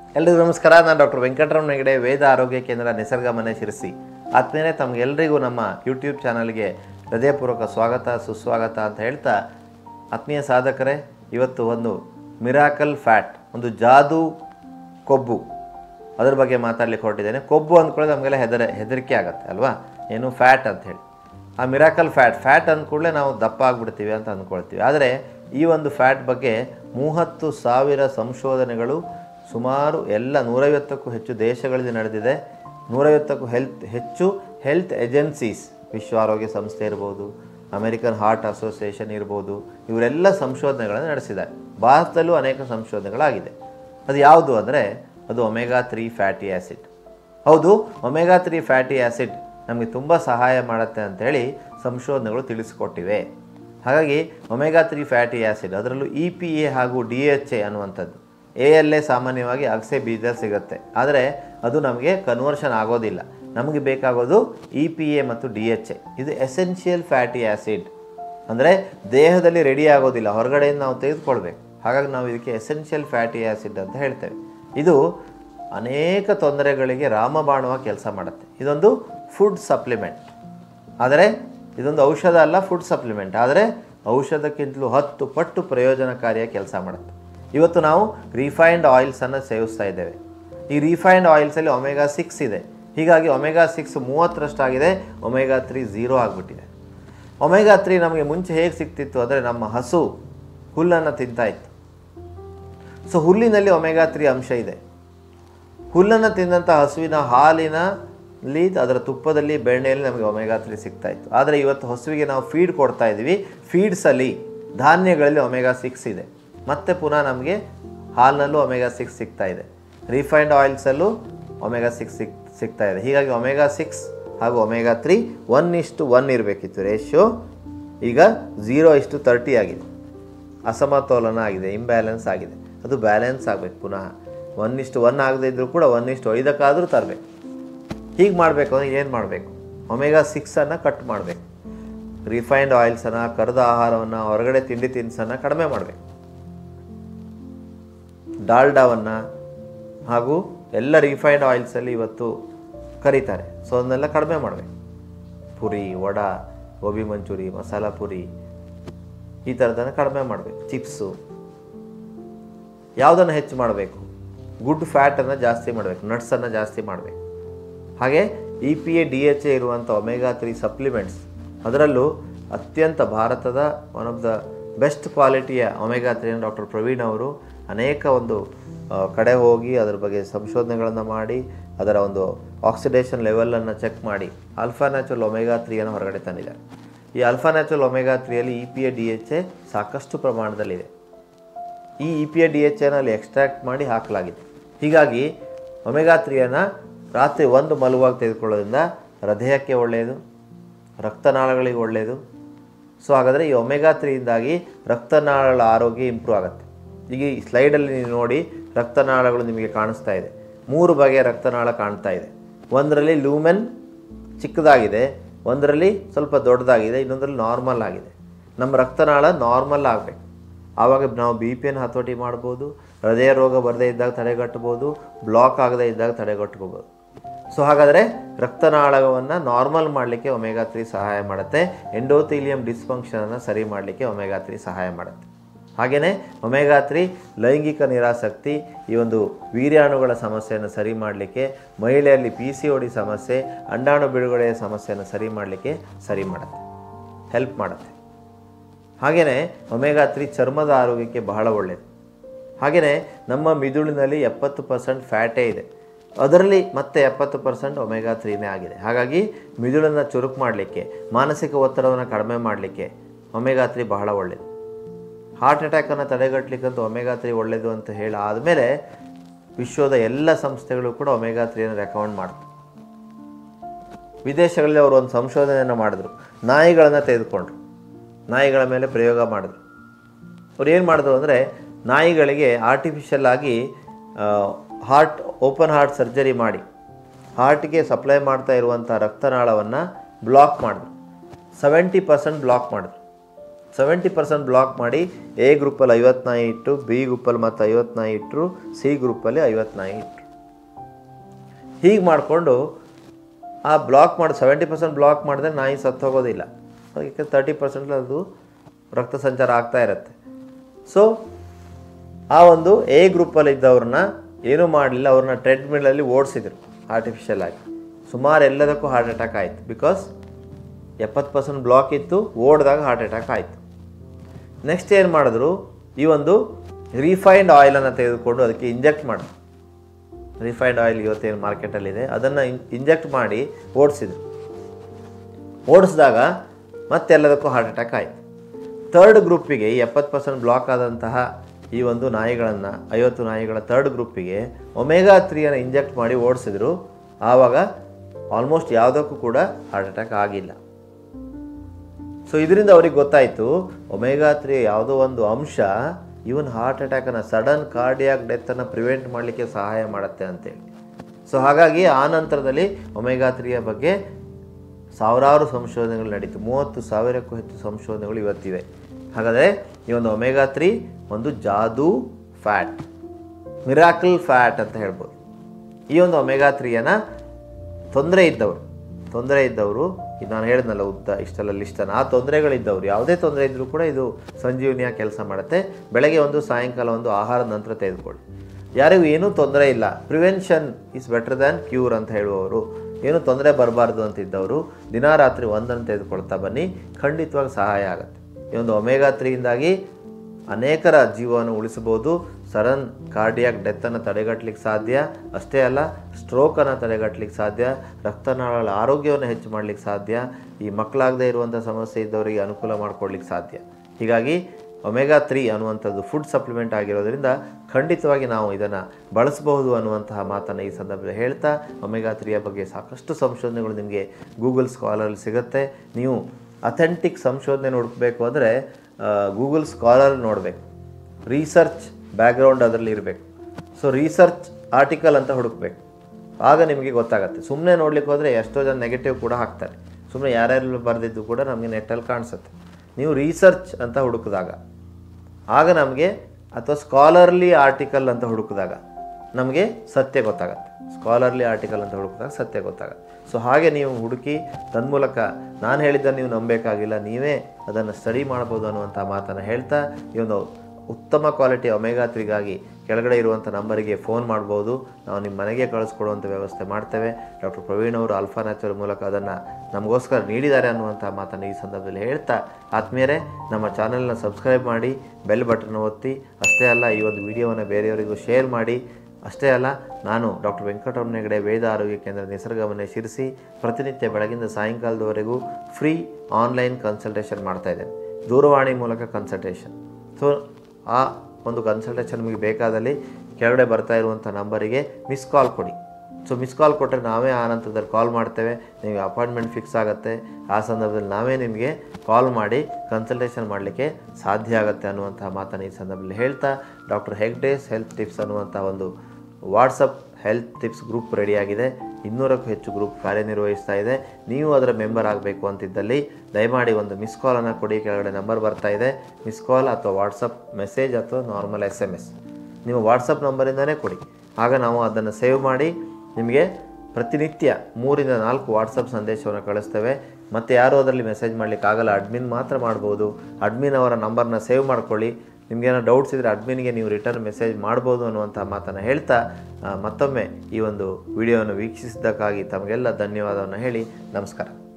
ಎಲ್ರಿಗೂ ನಮಸ್ಕಾರ ನಾನು ಡಾಕ್ಟರ್ ವೆಂಕಟರಮಣ ಹೆಗಡೆ ವೇದ ಆರೋಗ್ಯ ಕೇಂದ್ರ ನಿಸರ್ಗ ಮನೆ ಶಿರಸಿ ಆದ್ಮೇಲೆ ತಮಗೆಲ್ಲರಿಗೂ ನಮ್ಮ ಯೂಟ್ಯೂಬ್ ಚಾನಲ್ಗೆ ಹೃದಯಪೂರ್ವಕ ಸ್ವಾಗತ ಸುಸ್ವಾಗತ ಅಂತ ಹೇಳ್ತಾ ಆತ್ಮೀಯ ಸಾಧಕರೇ ಇವತ್ತು ಒಂದು ಮಿರಾಕಲ್ ಫ್ಯಾಟ್ ಒಂದು ಜಾದೂ ಕೊಬ್ಬು ಅದ್ರ ಬಗ್ಗೆ ಮಾತಾಡ್ಲಿಕ್ಕೆ ಹೊರಟಿದ್ದೇನೆ ಕೊಬ್ಬು ಅಂದ್ಕೊಳ್ಳಿ ನಮಗೆಲ್ಲ ಹೆದರ ಹೆದರಿಕೆ ಆಗುತ್ತೆ ಅಲ್ವಾ ಏನು ಫ್ಯಾಟ್ ಅಂತ ಹೇಳಿ ಆ ಮಿರಾಕಲ್ ಫ್ಯಾಟ್ ಫ್ಯಾಟ್ ಅಂದ್ಕೂಡಲೇ ನಾವು ದಪ್ಪ ಆಗಿಬಿಡ್ತೀವಿ ಅಂತ ಅಂದ್ಕೊಳ್ತೀವಿ ಆದರೆ ಈ ಒಂದು ಫ್ಯಾಟ್ ಬಗ್ಗೆ ಮೂವತ್ತು ಸಾವಿರ ಸಂಶೋಧನೆಗಳು ಸುಮಾರು ಎಲ್ಲ ನೂರೈವತ್ತಕ್ಕೂ ಹೆಚ್ಚು ದೇಶಗಳಲ್ಲಿ ನಡೆದಿದೆ ನೂರೈವತ್ತಕ್ಕೂ ಹೆಲ್ತ್ ಹೆಚ್ಚು ಹೆಲ್ತ್ ಏಜೆನ್ಸೀಸ್ ವಿಶ್ವ ಆರೋಗ್ಯ ಸಂಸ್ಥೆ ಇರ್ಬೋದು ಅಮೆರಿಕನ್ ಹಾರ್ಟ್ ಅಸೋಸಿಯೇಷನ್ ಇರ್ಬೋದು ಇವರೆಲ್ಲ ಸಂಶೋಧನೆಗಳನ್ನು ನಡೆಸಿದ್ದಾರೆ ಭಾರತದಲ್ಲೂ ಅನೇಕ ಸಂಶೋಧನೆಗಳಾಗಿದೆ ಅದು ಯಾವುದು ಅಂದರೆ ಅದು ಒಮೆಗಾ ತ್ರೀ ಫ್ಯಾಟಿ ಆ್ಯಸಿಡ್ ಹೌದು ಒಮೆಗಾ ತ್ರೀ ಫ್ಯಾಟಿ ಆ್ಯಸಿಡ್ ನಮಗೆ ತುಂಬ ಸಹಾಯ ಮಾಡುತ್ತೆ ಅಂತೇಳಿ ಸಂಶೋಧನೆಗಳು ತಿಳಿಸಿಕೊಟ್ಟಿವೆ ಹಾಗಾಗಿ ಒಮೆಗಾ ತ್ರೀ ಫ್ಯಾಟಿ ಆ್ಯಸಿಡ್ ಅದರಲ್ಲೂ ಇ ಪಿ ಎ ಹಾಗೂ ಡಿ ಎಚ್ ಎ ಅನ್ನುವಂಥದ್ದು ಎ ಎಲ್ ಎ ಸಾಮಾನ್ಯವಾಗಿ ಅಗಸೆ ಬೀಜ ಸಿಗುತ್ತೆ ಆದರೆ ಅದು ನಮಗೆ ಕನ್ವರ್ಷನ್ ಆಗೋದಿಲ್ಲ ನಮಗೆ ಬೇಕಾಗೋದು ಇ ಪಿ ಎ ಮತ್ತು ಡಿ ಎಚ್ ಎ ಇದು ಎಸೆನ್ಷಿಯಲ್ ಫ್ಯಾಟಿ ಆ್ಯಸಿಡ್ ಅಂದರೆ ದೇಹದಲ್ಲಿ ರೆಡಿ ಆಗೋದಿಲ್ಲ ಹೊರಗಡೆಯಿಂದ ನಾವು ತೆಗೆದುಕೊಳ್ಬೇಕು ಹಾಗಾಗಿ ನಾವು ಇದಕ್ಕೆ ಎಸೆನ್ಷಿಯಲ್ ಫ್ಯಾಟಿ ಆ್ಯಸಿಡ್ ಅಂತ ಹೇಳ್ತೇವೆ ಇದು ಅನೇಕ ತೊಂದರೆಗಳಿಗೆ ರಾಮಬಾಣವಾಗಿ ಕೆಲಸ ಮಾಡುತ್ತೆ ಇದೊಂದು ಫುಡ್ ಸಪ್ಲಿಮೆಂಟ್ ಆದರೆ ಇದೊಂದು ಔಷಧ ಅಲ್ಲ ಫುಡ್ ಸಪ್ಲಿಮೆಂಟ್ ಆದರೆ ಔಷಧಕ್ಕಿಂತಲೂ ಹತ್ತು ಪಟ್ಟು ಪ್ರಯೋಜನಕಾರಿಯಾಗಿ ಕೆಲಸ ಮಾಡುತ್ತೆ ಇವತ್ತು ನಾವು ರಿಫೈನ್ಡ್ ಆಯಿಲ್ಸನ್ನು ಸೇವಿಸ್ತಾ ಇದ್ದೇವೆ ಈ ರಿಫೈನ್ಡ್ ಆಯಿಲ್ಸಲ್ಲಿ ಒಮೆಗಾ ಸಿಕ್ಸ್ ಇದೆ ಹೀಗಾಗಿ ಒಮೆಗಾ ಸಿಕ್ಸ್ ಮೂವತ್ತರಷ್ಟಾಗಿದೆ ಒಮೆಗಾ ತ್ರೀ ಝೀರೋ ಆಗಿಬಿಟ್ಟಿದೆ ಒಮೆಗಾ ತ್ರೀ ನಮಗೆ ಮುಂಚೆ ಹೇಗೆ ಸಿಗ್ತಿತ್ತು ಅಂದರೆ ನಮ್ಮ ಹಸು ಹುಲ್ಲನ್ನು ತಿಂತಾ ಇತ್ತು ಸೊ ಹುಲ್ಲಿನಲ್ಲಿ ಒಮೆಗಾ ತ್ರೀ ಅಂಶ ಇದೆ ಹುಲ್ಲನ್ನು ತಿಂದಂಥ ಹಸುವಿನ ಹಾಲಿನಲ್ಲಿ ಅದರ ತುಪ್ಪದಲ್ಲಿ ಬೆಣ್ಣೆಯಲ್ಲಿ ನಮಗೆ ಒಮೆಗಾ ತ್ರೀ ಸಿಗ್ತಾ ಇತ್ತು ಆದರೆ ಇವತ್ತು ಹಸುವಿಗೆ ನಾವು ಫೀಡ್ ಕೊಡ್ತಾ ಇದ್ದೀವಿ ಫೀಡ್ಸಲ್ಲಿ ಧಾನ್ಯಗಳಲ್ಲಿ ಒಮೆಗಾ ಸಿಕ್ಸ್ ಇದೆ ಮತ್ತೆ ಪುನಃ ನಮಗೆ ಹಾಲಿನಲ್ಲೂ ಒಮೆಗಾ ಸಿಕ್ಸ್ ಸಿಗ್ತಾ ಇದೆ ರಿಫೈನ್ಡ್ ಆಯಿಲ್ಸಲ್ಲೂ ಒಮೆಗಾ ಸಿಕ್ಸ್ ಸಿಕ್ ಸಿಗ್ತಾ ಇದೆ ಹೀಗಾಗಿ ಒಮೆಗಾ ಸಿಕ್ಸ್ ಹಾಗೂ ಒಮೆಗಾ ತ್ರೀ ಒನ್ ಇಷ್ಟು ಒನ್ ಇರಬೇಕಿತ್ತು ರೇಷಿಯೋ ಈಗ ಝೀರೋ ಇಷ್ಟು ತರ್ಟಿ ಆಗಿದೆ ಅಸಮತೋಲನ ಆಗಿದೆ ಇಂಬ್ಯಾಲೆನ್ಸ್ ಆಗಿದೆ ಅದು ಬ್ಯಾಲೆನ್ಸ್ ಆಗಬೇಕು ಪುನಃ ಒನ್ ಇಷ್ಟು ಒನ್ ಆಗದೇ ಇದ್ದರೂ ಕೂಡ ಒನ್ ಇಷ್ಟು ಐದಕ್ಕಾದರೂ ತರಬೇಕು ಹೀಗೆ ಮಾಡಬೇಕು ಅಂದರೆ ಏನು ಮಾಡಬೇಕು ಒಮೆಗಾ ಸಿಕ್ಸನ್ನು ಕಟ್ ಮಾಡಬೇಕು ರಿಫೈನ್ಡ್ ಆಯಿಲ್ಸನ್ನು ಕರೆದ ಆಹಾರವನ್ನು ಹೊರಗಡೆ ತಿಂಡಿ ತಿನಿಸನ್ನು ಕಡಿಮೆ ಮಾಡಬೇಕು ಡಾಲ್ಡಾವನ್ನು ಹಾಗೂ ಎಲ್ಲ ರಿಫೈನ್ಡ್ ಆಯಿಲ್ಸಲ್ಲಿ ಇವತ್ತು ಕರೀತಾರೆ ಸೊ ಅದನ್ನೆಲ್ಲ ಕಡಿಮೆ ಮಾಡಬೇಕು ಪುರಿ ವಡ ಗೋಬಿ ಮಂಚೂರಿ ಮಸಾಲ ಪುರಿ ಈ ಥರದನ್ನು ಕಡಿಮೆ ಮಾಡಬೇಕು ಚಿಪ್ಸು ಯಾವುದನ್ನು ಹೆಚ್ಚು ಮಾಡಬೇಕು ಗುಡ್ ಫ್ಯಾಟನ್ನು ಜಾಸ್ತಿ ಮಾಡಬೇಕು ನಟ್ಸನ್ನು ಜಾಸ್ತಿ ಮಾಡಬೇಕು ಹಾಗೆ E P A D H A ಇರುವಂಥ ಒಮೆಗಾ ತ್ರೀ ಸಪ್ಲಿಮೆಂಟ್ಸ್ ಅದರಲ್ಲೂ ಅತ್ಯಂತ ಭಾರತದ ಒನ್ ಆಫ್ ದ ಬೆಸ್ಟ್ ಕ್ವಾಲಿಟಿಯ ಒಮೆಗಾ ತ್ರೀನ ಡಾಕ್ಟರ್ ಪ್ರವೀಣ್ ಅವರು ಅನೇಕ ಒಂದು ಆ, ಕಡೆ ಹೋಗಿ ಅದರ ಬಗ್ಗೆ ಸಂಶೋಧನೆಗಳನ್ನು ಮಾಡಿ ಅದರ ಒಂದು ಆಕ್ಸಿಡೇಷನ್ ಲೆವೆಲನ್ನು ಚೆಕ್ ಮಾಡಿ ಆಲ್ಫಾ ನ್ಯಾಚುರಲ್ ಒಮೆಗಾ ತ್ರೀಯನ್ನು ಹೊರಗಡೆ ತಂದಿದ್ದಾರೆ ಈ ಆಲ್ಫಾ ನ್ಯಾಚುರಲ್ ಒಮೆಗಾ ತ್ರೀಯಲ್ಲಿ E P A D H A ಸಾಕಷ್ಟು ಪ್ರಮಾಣದಲ್ಲಿದೆ ಈ E P A D H ಎನಲ್ಲಿ ಎಕ್ಸ್ಟ್ರಾಕ್ಟ್ ಮಾಡಿ ಹಾಕಲಾಗಿದೆ ಹೀಗಾಗಿ ಒಮೆಗಾ ತ್ರೀಯನ್ನು ರಾತ್ರಿ ಒಂದು ಮಲುವಾಗಿ ತೆಗೆದುಕೊಳ್ಳೋದ್ರಿಂದ ಹೃದಯಕ್ಕೆ ಒಳ್ಳೆಯದು ರಕ್ತನಾಳಗಳಿಗೆ ಒಳ್ಳೆಯದು ಸೊ ಹಾಗಾದರೆ ಈ ಒಮೆಗಾ ತ್ರೀಯಿಂದಾಗಿ ರಕ್ತನಾಳಗಳ ಆರೋಗ್ಯ ಇಂಪ್ರೂವ್ ಆಗುತ್ತೆ ಈಗ ಈ ಸ್ಲೈಡಲ್ಲಿ ನೀವು ನೋಡಿ ರಕ್ತನಾಳಗಳು ನಿಮಗೆ ಕಾಣಿಸ್ತಾ ಇದೆ ಮೂರು ಬಗೆಯ ರಕ್ತನಾಳ ಕಾಣ್ತಾ ಇದೆ ಒಂದರಲ್ಲಿ ಲೂಮೆನ್ ಚಿಕ್ಕದಾಗಿದೆ ಒಂದರಲ್ಲಿ ಸ್ವಲ್ಪ ದೊಡ್ಡದಾಗಿದೆ ಇನ್ನೊಂದರಲ್ಲಿ ನಾರ್ಮಲ್ ಆಗಿದೆ ನಮ್ಮ ರಕ್ತನಾಳ ನಾರ್ಮಲ್ ಆಗಬೇಕು ಆವಾಗ ನಾವು ಬಿ ಪಿಯನ್ನು ಹತೋಟಿ ಮಾಡ್ಬೋದು ಹೃದಯ ರೋಗ ಬರದೇ ಇದ್ದಾಗ ತಡೆಗಟ್ಟಬೋದು ಬ್ಲಾಕ್ ಆಗದೇ ಇದ್ದಾಗ ತಡೆಗಟ್ಕೋಬೋದು ಸೊ ಹಾಗಾದರೆ ರಕ್ತನಾಳವನ್ನು ನಾರ್ಮಲ್ ಮಾಡಲಿಕ್ಕೆ ಒಮೆಗಾ ತ್ರೀ ಸಹಾಯ ಮಾಡುತ್ತೆ ಎಂಡೋಥೀಲಿಯಂ ಡಿಸ್ಫಂಕ್ಷನನ್ನು ಸರಿ ಮಾಡಲಿಕ್ಕೆ ಒಮೆಗಾ ತ್ರೀ ಸಹಾಯ ಮಾಡುತ್ತೆ ಹಾಗೆಯೇ ಒಮೆಗಾ ತ್ರೀ ಲೈಂಗಿಕ ನಿರಾಸಕ್ತಿ ಈ ಒಂದು ವೀರ್ಯಾಣುಗಳ ಸಮಸ್ಯೆಯನ್ನು ಸರಿ ಮಾಡಲಿಕ್ಕೆ ಮಹಿಳೆಯಲ್ಲಿ ಪಿ ಸಿ ಒ ಡಿ ಸಮಸ್ಯೆ ಅಂಡಾಣು ಬಿಡುಗಡೆಯ ಸಮಸ್ಯೆಯನ್ನು ಸರಿ ಮಾಡಲಿಕ್ಕೆ ಸರಿ ಮಾಡುತ್ತೆ ಹೆಲ್ಪ್ ಮಾಡುತ್ತೆ ಹಾಗೆಯೇ ಒಮೆಗಾ ತ್ರೀ ಚರ್ಮದ ಆರೋಗ್ಯಕ್ಕೆ ಬಹಳ ಒಳ್ಳೆಯದು ಹಾಗೆಯೇ ನಮ್ಮ ಮಿದುಳಿನಲ್ಲಿ ಎಪ್ಪತ್ತು ಪರ್ಸೆಂಟ್ ಫ್ಯಾಟೇ ಇದೆ ಅದರಲ್ಲಿ ಮತ್ತೆ ಎಪ್ಪತ್ತು ಪರ್ಸೆಂಟ್ ಒಮೆಗಾ ತ್ರೀನೇ ಆಗಿದೆ ಹಾಗಾಗಿ ಮಿದುಳನ್ನು ಚುರುಕು ಮಾಡಲಿಕ್ಕೆ ಮಾನಸಿಕ ಒತ್ತಡವನ್ನು ಕಡಿಮೆ ಮಾಡಲಿಕ್ಕೆ ಒಮೆಗಾ ತ್ರೀ ಬಹಳ ಒಳ್ಳೆಯದು ಹಾರ್ಟ್ ಅಟ್ಯಾಕನ್ನು ತಡೆಗಟ್ಟಲಿಕ್ಕಂತೂ ಒಮೆಗಾ ತ್ರೀ ಒಳ್ಳೆಯದು ಅಂತ ಹೇಳಿ ಆದಮೇಲೆ ವಿಶ್ವದ ಎಲ್ಲ ಸಂಸ್ಥೆಗಳು ಕೂಡ ಒಮೆಗಾ ತ್ರೀಯನ್ನು ರೆಕಮೆಂಡ್ ಮಾಡ್ತವೆ ವಿದೇಶಗಳಲ್ಲಿ ಅವರು ಒಂದು ಸಂಶೋಧನೆಯನ್ನು ಮಾಡಿದ್ರು ನಾಯಿಗಳನ್ನು ತೆಗೆದುಕೊಂಡ್ರು ನಾಯಿಗಳ ಮೇಲೆ ಪ್ರಯೋಗ ಮಾಡಿದ್ರು ಅವ್ರು ಏನು ಮಾಡಿದ್ರು ಅಂದರೆ ನಾಯಿಗಳಿಗೆ ಆರ್ಟಿಫಿಷಿಯಲ್ ಆಗಿ ಹಾರ್ಟ್ ಓಪನ್ ಹಾರ್ಟ್ ಸರ್ಜರಿ ಮಾಡಿ ಹಾರ್ಟ್ಗೆ ಸಪ್ಲೈ ಮಾಡ್ತಾ ಇರುವಂಥ ರಕ್ತನಾಳವನ್ನು ಬ್ಲಾಕ್ ಮಾಡಿದ್ರು ಸೆವೆಂಟಿ ಪರ್ಸೆಂಟ್ ಬ್ಲಾಕ್ ಮಾಡಿದ್ರು ಸೆವೆಂಟಿ ಪರ್ಸೆಂಟ್ ಬ್ಲಾಕ್ ಮಾಡಿ ಎ ಗ್ರೂಪಲ್ಲಿ ಐವತ್ತು ನಾಯಿ ಇಟ್ಟು ಬಿ ಗ್ರೂಪಲ್ಲಿ ಮತ್ತು ಐವತ್ತು ನಾಯಿ ಇಟ್ಟರು ಸಿ ಗ್ರೂಪಲ್ಲಿ ಐವತ್ತು ನಾಯಿ ಇಟ್ಟರು ಹೀಗೆ ಮಾಡಿಕೊಂಡು ಆ ಬ್ಲಾಕ್ ಮಾಡಿ ಸೆವೆಂಟಿ ಪರ್ಸೆಂಟ್ ಬ್ಲಾಕ್ ಮಾಡಿದ್ರೆ ನಾಯಿ ಸತ್ತು ಹೋಗೋದಿಲ್ಲ ಅದಕ್ಕೆ ತರ್ಟಿ ಪರ್ಸೆಂಟ್ ಅದು ರಕ್ತ ಸಂಚಾರ ಆಗ್ತಾ ಇರುತ್ತೆ ಸೊ ಆ ಒಂದು ಎ ಗ್ರೂಪಲ್ಲಿ ಇದ್ದವ್ರನ್ನ ಏನೂ ಮಾಡಲಿಲ್ಲ ಅವ್ರನ್ನ ಟ್ರೆಡ್ಮಿಲಲ್ಲಿ ಓಡಿಸಿದ್ರು ಆರ್ಟಿಫಿಷಿಯಲ್ ಆಗಿ ಸುಮಾರು ಎಲ್ಲದಕ್ಕೂ ಹಾರ್ಟ್ ಅಟ್ಯಾಕ್ ಆಯಿತು ಬಿಕಾಸ್ ಎಪ್ಪತ್ತು ಪರ್ಸೆಂಟ್ ಬ್ಲಾಕ್ ಇತ್ತು ಓಡಿದಾಗ ಹಾರ್ಟ್ ಅಟ್ಯಾಕ್ ಆಯಿತು ನೆಕ್ಸ್ಟ್ ಏನು ಮಾಡಿದ್ರು ಈ ಒಂದು ರಿಫೈನ್ಡ್ ಆಯಿಲನ್ನು ತೆಗೆದುಕೊಂಡು ಅದಕ್ಕೆ ಇಂಜೆಕ್ಟ್ ಮಾಡಿದ್ರು ರಿಫೈನ್ಡ್ ಆಯಿಲ್ ಇವತ್ತೇನು ಮಾರ್ಕೆಟಲ್ಲಿದೆ ಅದನ್ನು ಇಂಜೆಕ್ಟ್ ಮಾಡಿ ಓಡಿಸಿದ್ರು ಓಡಿಸಿದಾಗ ಮತ್ತೆಲ್ಲದಕ್ಕೂ ಹಾರ್ಟ್ ಅಟ್ಯಾಕ್ ಆಯಿತು ತರ್ಡ್ ಗ್ರೂಪಿಗೆ ಎಪ್ಪತ್ತು ಪರ್ಸೆಂಟ್ ಬ್ಲಾಕ್ ಆದಂತಹ ಈ ಒಂದು ನಾಯಿಗಳನ್ನು ಐವತ್ತು ನಾಯಿಗಳ ತರ್ಡ್ ಗ್ರೂಪಿಗೆ ಒಮೆಗಾ ತ್ರೀಯನ್ನು ಇಂಜೆಕ್ಟ್ ಮಾಡಿ ಓಡಿಸಿದ್ರು ಆವಾಗ ಆಲ್ಮೋಸ್ಟ್ ಯಾವುದಕ್ಕೂ ಕೂಡ ಹಾರ್ಟ್ ಅಟ್ಯಾಕ್ ಆಗಿಲ್ಲ ಸೊ ಇದರಿಂದ ಅವ್ರಿಗೆ ಗೊತ್ತಾಯಿತು ಒಮೆಗಾ ತ್ರೀ ಯಾವುದೋ ಒಂದು ಅಂಶ ಇವನ್ ಹಾರ್ಟ್ ಅಟ್ಯಾಕನ್ನು ಸಡನ್ ಕಾರ್ಡಿಯಾಕ್ ಡೆತ್ತನ್ನು ಪ್ರಿವೆಂಟ್ ಮಾಡಲಿಕ್ಕೆ ಸಹಾಯ ಮಾಡುತ್ತೆ ಅಂತೇಳಿ ಸೊ ಹಾಗಾಗಿ ಆ ನಂತರದಲ್ಲಿ ಒಮೆಗಾ ತ್ರೀಯ ಬಗ್ಗೆ ಸಾವಿರಾರು ಸಂಶೋಧನೆಗಳು ನಡೀತು ಮೂವತ್ತು ಸಾವಿರಕ್ಕೂ ಹೆಚ್ಚು ಸಂಶೋಧನೆಗಳು ಇವತ್ತಿವೆ ಹಾಗಾದರೆ ಈ ಒಂದು ಒಮೆಗಾ ತ್ರೀ ಒಂದು ಜಾದೂ ಫ್ಯಾಟ್ ಮಿರಾಕಲ್ ಫ್ಯಾಟ್ ಅಂತ ಹೇಳ್ಬೋದು ಈ ಒಂದು ಒಮೆಗಾ ತ್ರೀಯನ್ನು ತೊಂದರೆ ಇದ್ದವರು ತೊಂದರೆ ಇದ್ದವರು ಇದು ನಾನು ಹೇಳಿದ್ನಲ್ಲ ಉದ್ದ ಇಷ್ಟೆಲ್ಲ ಲಿಸ್ಟನ್ನು ಆ ತೊಂದರೆಗಳಿದ್ದವರು ಯಾವುದೇ ತೊಂದರೆ ಇದ್ದರೂ ಕೂಡ ಇದು ಸಂಜೀವನಿಯ ಕೆಲಸ ಮಾಡುತ್ತೆ ಬೆಳಗ್ಗೆ ಒಂದು ಸಾಯಂಕಾಲ ಒಂದು ಆಹಾರದ ನಂತರ ತೆಗೆದುಕೊಳ್ಳಿ ಯಾರಿಗೂ ಏನೂ ತೊಂದರೆ ಇಲ್ಲ prevention is better than cure ಅಂತ ಹೇಳುವವರು ಏನೂ ತೊಂದರೆ ಬರಬಾರ್ದು ಅಂತಿದ್ದವರು ದಿನ ರಾತ್ರಿ ಒಂದನ್ನು ತೆಗೆದುಕೊಳ್ತಾ ಬನ್ನಿ ಖಂಡಿತವಾಗಿ ಸಹಾಯ ಆಗುತ್ತೆ ಈ ಒಂದು ಒಮೆಗಾ ತ್ರೀಯಿಂದಾಗಿ ಅನೇಕರ ಜೀವವನ್ನು ಉಳಿಸಬಹುದು ಸಡನ್ ಕಾರ್ಡಿಯಾಕ್ ಡೆತ್ತನ್ನು ತಡೆಗಟ್ಟಲಿಕ್ಕೆ ಸಾಧ್ಯ ಅಷ್ಟೇ ಅಲ್ಲ ಸ್ಟ್ರೋಕನ್ನು ತಡೆಗಟ್ಟಲಿಕ್ಕೆ ಸಾಧ್ಯ ರಕ್ತನಾಳಗಳ ಆರೋಗ್ಯವನ್ನು ಹೆಚ್ಚು ಮಾಡಲಿಕ್ಕೆ ಸಾಧ್ಯ ಈ ಮಕ್ಕಳಾಗದೇ ಇರುವಂಥ ಸಮಸ್ಯೆ ಇದ್ದವರಿಗೆ ಅನುಕೂಲ ಮಾಡಿಕೊಡ್ಲಿಕ್ಕೆ ಸಾಧ್ಯ ಹೀಗಾಗಿ ಒಮೆಗಾ ತ್ರೀ ಅನ್ನುವಂಥದ್ದು ಫುಡ್ ಸಪ್ಲಿಮೆಂಟ್ ಆಗಿರೋದ್ರಿಂದ ಖಂಡಿತವಾಗಿ ನಾವು ಇದನ್ನು ಬಳಸಬಹುದು ಅನ್ನುವಂತಹ ಮಾತನ್ನು ಈ ಸಂದರ್ಭದಲ್ಲಿ ಹೇಳ್ತಾ ಒಮೆಗಾ ತ್ರೀಯ ಬಗ್ಗೆ ಸಾಕಷ್ಟು ಸಂಶೋಧನೆಗಳು ನಿಮಗೆ ಗೂಗಲ್ ಸ್ಕಾಲರಲ್ಲಿ ಸಿಗುತ್ತೆ ನೀವು ಅಥೆಂಟಿಕ್ ಸಂಶೋಧನೆ ಹುಡುಕಬೇಕು ಅಂದರೆ ಗೂಗಲ್ ಸ್ಕಾಲರ್ ನೋಡಬೇಕು ರಿಸರ್ಚ್ ಬ್ಯಾಕ್ಗ್ರೌಂಡ್ ಅದರಲ್ಲಿ ಇರಬೇಕು ಸೊ ರಿಸರ್ಚ್ ಆರ್ಟಿಕಲ್ ಅಂತ ಹುಡುಕಬೇಕು ಆಗ ನಿಮಗೆ ಗೊತ್ತಾಗುತ್ತೆ ಸುಮ್ಮನೆ ನೋಡ್ಲಿಕ್ಕೆ ಹೋದರೆ ಎಷ್ಟೋ ಜನ ನೆಗೆಟಿವ್ ಕೂಡ ಹಾಕ್ತಾರೆ ಸುಮ್ಮನೆ ಯಾರ್ಯಾರು ಬರೆದಿದ್ದು ಕೂಡ ನಮಗೆ ನೆಟ್ಟಲ್ಲಿ ಕಾಣಿಸುತ್ತೆ ನೀವು ರಿಸರ್ಚ್ ಅಂತ ಹುಡುಕಿದಾಗ ಆಗ ನಮಗೆ ಅಥವಾ ಸ್ಕಾಲರ್ಲಿ ಆರ್ಟಿಕಲ್ ಅಂತ ಹುಡುಕಿದಾಗ ನಮಗೆ ಸತ್ಯ ಗೊತ್ತಾಗತ್ತೆ ಸ್ಕಾಲರ್ಲಿ ಆರ್ಟಿಕಲ್ ಅಂತ ಹುಡುಕಿದಾಗ ಸತ್ಯ ಗೊತ್ತಾಗತ್ತೆ ಸೊ ಹಾಗೆ ನೀವು ಹುಡುಕಿ ತನ್ಮೂಲಕ ನಾನು ಹೇಳಿದ್ದನ್ನು ನೀವು ನಂಬಬೇಕಾಗಿಲ್ಲ ನೀವೇ ಅದನ್ನು ಸ್ಟಡಿ ಮಾಡ್ಬೋದು ಅನ್ನುವಂಥ ಮಾತನ್ನು ಹೇಳ್ತಾ ಈ ಒಂದು ಉತ್ತಮ ಕ್ವಾಲಿಟಿ ಒಮೆಗಾ ತ್ರೀಗಾಗಿ ಕೆಳಗಡೆ ಇರುವಂಥ ನಂಬರಿಗೆ ಫೋನ್ ಮಾಡ್ಬೋದು ನಾವು ನಿಮ್ಮ ಮನೆಗೆ ಕಳಿಸ್ಕೊಡುವಂಥ ವ್ಯವಸ್ಥೆ ಮಾಡ್ತೇವೆ ಡಾಕ್ಟರ್ ಪ್ರವೀಣ್ ಅವರು ಅಲ್ಫಾ ನ್ಯಾಚುರಲ್ ಮೂಲಕ ಅದನ್ನು ನಮಗೋಸ್ಕರ ನೀಡಿದ್ದಾರೆ ಅನ್ನುವಂಥ ಮಾತನ್ನು ಈ ಸಂದರ್ಭದಲ್ಲಿ ಹೇಳ್ತಾ ಆತ್ಮೀಯರೇ ನಮ್ಮ ಚಾನಲ್ನ ಸಬ್ಸ್ಕ್ರೈಬ್ ಮಾಡಿ ಬೆಲ್ ಬಟನ್ ಒತ್ತಿ ಅಷ್ಟೇ ಅಲ್ಲ ಈ ಒಂದು ವಿಡಿಯೋವನ್ನು ಬೇರೆಯವರಿಗೂ ಶೇರ್ ಮಾಡಿ ಅಷ್ಟೇ ಅಲ್ಲ ನಾನು ಡಾಕ್ಟರ್ ವೆಂಕಟರಮಣ ಹೆಗಡೆ ವೇದ ಆರೋಗ್ಯ ಕೇಂದ್ರ ನಿಸರ್ಗವನ್ನೇ ಶಿರಿಸಿ ಪ್ರತಿನಿತ್ಯ ಬೆಳಗಿಂದ ಸಾಯಂಕಾಲದವರೆಗೂ ಫ್ರೀ ಆನ್ಲೈನ್ ಕನ್ಸಲ್ಟೇಷನ್ ಮಾಡ್ತಾ ಇದ್ದೇನೆ ದೂರವಾಣಿ ಮೂಲಕ ಕನ್ಸಲ್ಟೇಷನ್ ಸೊ ಆ ಒಂದು ಕನ್ಸಲ್ಟೇಷನ್ ನಿಮಗೆ ಬೇಕಾದಲ್ಲಿ ಕೆಳಗಡೆ ಬರ್ತಾ ಇರುವಂಥ ನಂಬರಿಗೆ ಮಿಸ್ ಕಾಲ್ ಕೊಡಿ ಸೊ ಮಿಸ್ ಕಾಲ್ ಕೊಟ್ಟರೆ ನಾವೇ ಆ ನಂತರದಲ್ಲಿ ಕಾಲ್ ಮಾಡ್ತೇವೆ ನಿಮಗೆ ಅಪಾಯಿಂಟ್ಮೆಂಟ್ ಫಿಕ್ಸ್ ಆಗುತ್ತೆ ಆ ಸಂದರ್ಭದಲ್ಲಿ ನಾವೇ ನಿಮಗೆ ಕಾಲ್ ಮಾಡಿ ಕನ್ಸಲ್ಟೇಷನ್ ಮಾಡಲಿಕ್ಕೆ ಸಾಧ್ಯ ಆಗುತ್ತೆ ಅನ್ನುವಂಥ ಮಾತನ್ನು ಈ ಸಂದರ್ಭದಲ್ಲಿ ಹೇಳ್ತಾ ಡಾಕ್ಟರ್ ಹೆಗ್ಡೇಸ್ ಹೆಲ್ತ್ ಟಿಪ್ಸ್ ಅನ್ನುವಂಥ ಒಂದು ವಾಟ್ಸಪ್ ಹೆಲ್ತ್ ಟಿಪ್ಸ್ ಗ್ರೂಪ್ ರೆಡಿಯಾಗಿದೆ ಇನ್ನೂರಕ್ಕೂ ಹೆಚ್ಚು ಗ್ರೂಪ್ ಕಾರ್ಯನಿರ್ವಹಿಸ್ತಾ ಇದೆ ನೀವು ಅದರ ಮೆಂಬರ್ ಆಗಬೇಕು ಅಂತಿದ್ದಲ್ಲಿ ದಯಮಾಡಿ ಒಂದು ಮಿಸ್ ಕಾಲನ್ನು ಕೊಡಿ ಕೆಳಗಡೆ ನಂಬರ್ ಬರ್ತಾ ಇದೆ ಮಿಸ್ ಕಾಲ್ ಅಥವಾ ವಾಟ್ಸಪ್ ಮೆಸೇಜ್ ಅಥವಾ ನಾರ್ಮಲ್ ಎಸ್ ಎಮ್ ಎಸ್ ನೀವು ವಾಟ್ಸಪ್ ನಂಬರಿಂದನೇ ಕೊಡಿ ಆಗ ನಾವು ಅದನ್ನು ಸೇವ್ ಮಾಡಿ ನಿಮಗೆ ಪ್ರತಿನಿತ್ಯ ಮೂರಿಂದ ನಾಲ್ಕು ವಾಟ್ಸಪ್ ಸಂದೇಶವನ್ನು ಕಳಿಸ್ತೇವೆ ಮತ್ತು ಯಾರೂ ಅದರಲ್ಲಿ ಮೆಸೇಜ್ ಮಾಡಲಿಕ್ಕೆ ಆಗಲ್ಲ ಅಡ್ಮಿನ್ ಮಾತ್ರ ಮಾಡ್ಬೋದು ಅಡ್ಮಿನ್ ಅವರ ನಂಬರ್ನ ಸೇವ್ ಮಾಡ್ಕೊಳ್ಳಿ ನಿಮಗೇನೋ ಡೌಟ್ಸ್ ಇದ್ದರೆ ಅಡ್ಮಿನ್ಗೆ ನೀವು ರಿಟರ್ನ್ ಮೆಸೇಜ್ ಮಾಡ್ಬೋದು ಅನ್ನುವಂಥ ಮಾತನ್ನು ಹೇಳ್ತಾ ಆ, ಮತ್ತೊಮ್ಮೆ ಈ ಒಂದು ವಿಡಿಯೋವನ್ನು ವೀಕ್ಷಿಸಿದ್ದಕ್ಕಾಗಿ ತಮಗೆಲ್ಲ ಧನ್ಯವಾದವನ್ನು ಹೇಳಿ ನಮಸ್ಕಾರ